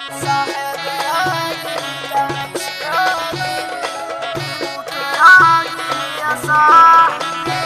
صاحب راجل تعيش راجل موت راجل يا صاحبي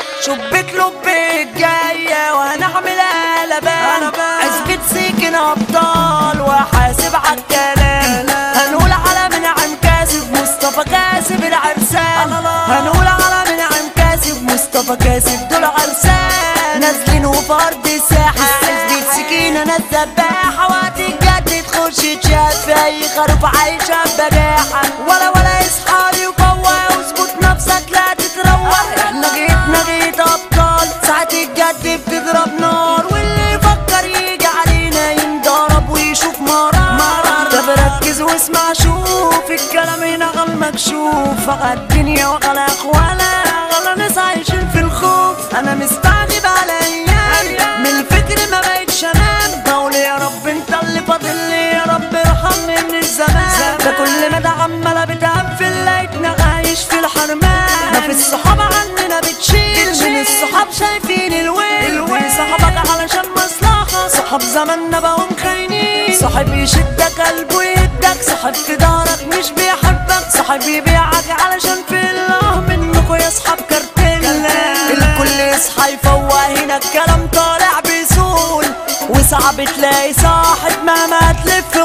شبك لبك جاية وهنعمل قلبان عزبة سكن أبطال وحاسب عالكلام هنقول على من عم كاسب مصطفى كاسب العرسان هنقول على من عم كاسب مصطفى كاسب دول عرسان نازلين وفي أرض الساحة عزبة سكينة أنا الذباحة وقت الجد تخش تشات في أي خروف عايشة بجاحة ولا ولا اصحابي وقوة واظبط نفسك لا تتروح احنا جيتنا جيت ابطال ساعة الجد بتضرب نار واللي يفكر يجي علينا ينضرب ويشوف مرار طب ركز واسمع شوف الكلام هنا غل مكشوف غلا الدنيا وغلا اخوانا غلا ناس عايشين في الخوف انا مستعجب على ايام من الفكر ما بقتش انام بقول يا رب انت اللي فاضل لي يا رب ارحمني من الزمان ده كل ما ده عماله بتقفل لقيتنا عايش في الحرمان ما في الصحاب عننا بتشيل من الصحاب شايفين الويل صاحبك علشان مصلحة صحاب زماننا بقوا مخاينين صاحب يشدك قلبه يدك صاحب في دارك مش بيحبك صاحب يبيعك علشان في الله منكوا يا صحاب كارتيلا الكل يصحى يفوق هنا الكلام طالع بيسول وصعب تلاقي صاحب مهما تلف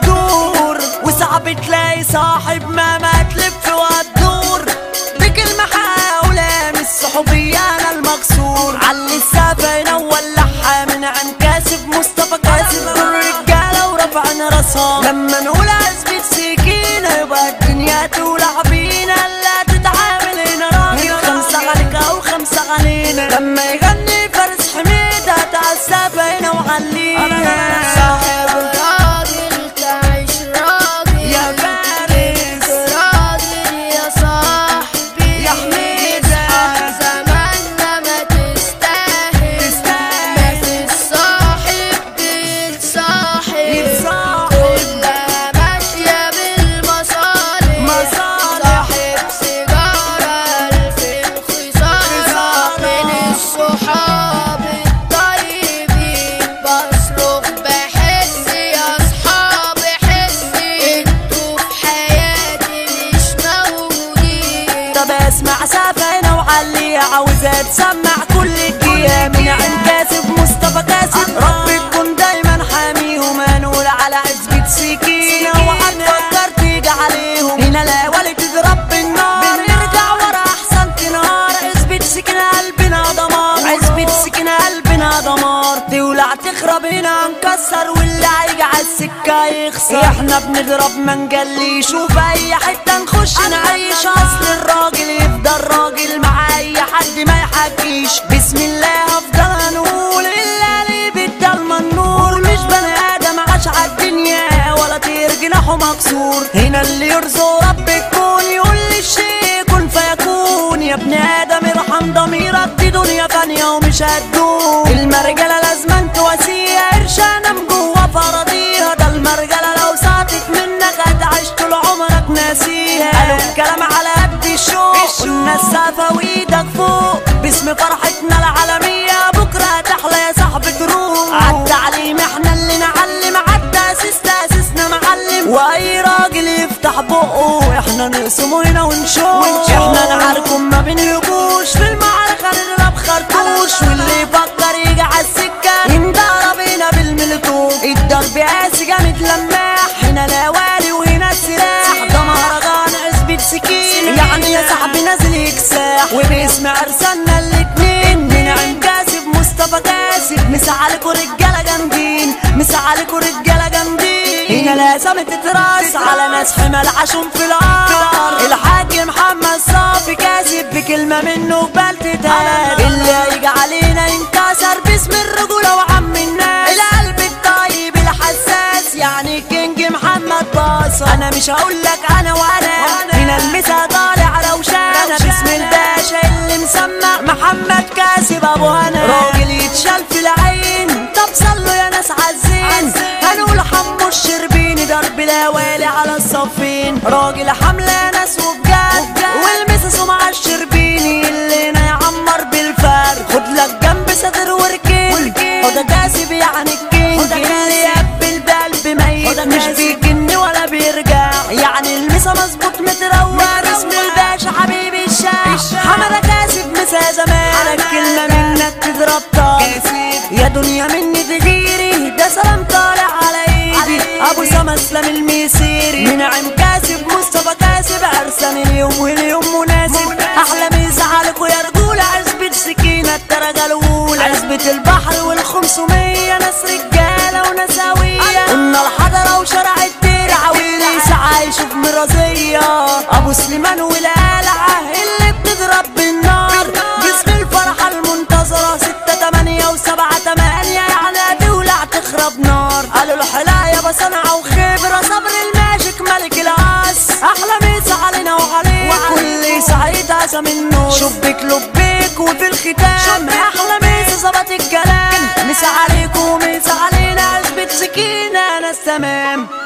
وتدور وصعب تلاقي صاحب مهما تلف وتدور بكلمة حاولة من الصحوبية أنا المكسور علي السفينة وولعها من عن كاسب مصطفى كاسب الرجالة ورفعنا راسها لما نقول عزبة سكينة يبقى الدنيا تولع بينا لا تتعامل هنا راجل خمسة عليك أو خمسة علينا لما يغني فارس حميدة تعال السفينة وعلينا صاحب راجل تعيش راجل يا فارس راجل يا صاحبي يا حميدة. اصحاب زماننا ما تستاهل تستاهل. ما في الصاحب بيتصاحب يتصاحب. كلها ماشية بالمصالح مصالح. صاحب سيجارة ألف الخسارة خسارة. من الصحاب الطيبين بصرخ بحس يا أصحاب حسي انتوا في حياتي مش موجودين طب اسمع سفينة وعلي عاوزة تسمع كل الجيا من عند كاسب مصطفى كاسب رب تكون دايما حاميهم هنقول على عزبة سكينة وهتفكر تيجي عليهم هنا الاولي تضرب بالنار نرجع ورا احسن تنهار عزبة سكينة قلبنا دمار عزبة سكينة قلبنا دمار تولع تخرب هنا نكسر واللي هيجي على السكة يخسر احنا بنضرب ما نجليش وفي اي حتة نخش نعيش اصل الراجل يفضل راجل مع اي حد ما يحكيش بسم الله افضل نقول الا لي بالضلمة النور مش بني ادم عاش على الدنيا ولا طير جناحه مكسور هنا اللي يرزق رب الكون يقول لي الشيء كن فيكون يا ابن ادم ارحم ضميرك دي دنيا فانية ومش هتدوم المرجلة لازم تواسيها قرشانة من جوا فراضيها ده المرجلة لو ساعتك منك هتعيش طول عمرك ناسيها قالوا الكلام على قد الشوق قلنا السقفة وايدك فوق باسم فرحتنا العالمية بكرة هتحلى يا صاحبي تروح عالتعليم احنا اللي نعلم عالتأسيس تأسيسنا معلم واي راجل يفتح بقه احنا نقسمه هنا ونشوف احنا نعاركم ما بنهجوش في المعركة نضرب خرطوش واللي يفكر يجي عالسكة ينضرب هنا بالملتوب الضرب قاسي جامد لماح هنا الاوالي وهنا السلاح ده مهرجان عزبة سكين يعني يا صاحبي نازل يكساح وباسم ارسلنا الاتنين من عند كاسب مصطفى كاسب مسا عليكوا رجاله جامدين مسا عليكوا رجاله جامدين هنا لازم تتراس على ناس حمل عشان في الارض الحاج محمد صافي كاسب بكلمه منه بلتتهاب اللي هيجي علينا ينكسر باسم الرجوله وعم الناس القلب الطيب الحساس يعني كينج محمد باصة انا مش هقول لك انا وانا هنا المسا طالع روشانة باسم الباشا اللي مسمى محمد كاسب ابو هنا راجل يتشال في العين طب صلوا يا ناس عالزين هنقول حمو الشربيني ضرب الاوالي على الصفين راجل حملة ناس وبجد والمسا سمع الشربيني اللي هنا يعمر بالفرد خد لك جنب صدر وركين هو ده كاسب يعني الكينج اللي يقبل بقلب ميت مش يا دنيا مني تغيري ده سلام طالع على ايدي ابو سما اسلام الميسيري منعم كاسب مصطفى كاسب عرسان اليوم واليوم مناسب احلى ميزة عليكوا يا رجولة عزبة سكينة الدرجة الاولى عزبة البحر والخمسمية ناس رجالة ونساوية قلنا الحضرة وشرع الدير عويليس عايش في مرازية ابو سليمان والقلعة اللي بتضرب بالنار جسم الفرحة المنتظرة ستة تمانية وسبعة تمانية يعني هتولع تخرب نار قالوا الحلاية بصنعة وخبرة صبر الماجيك ملك العاس احلى ميزة علينا وعليك وكل سعيد عزا منه شبك لبيك وفي الختام احلى ميزة ظبط الكلام مسا عليكم ومسا علينا عزبة سكينة ناس تمام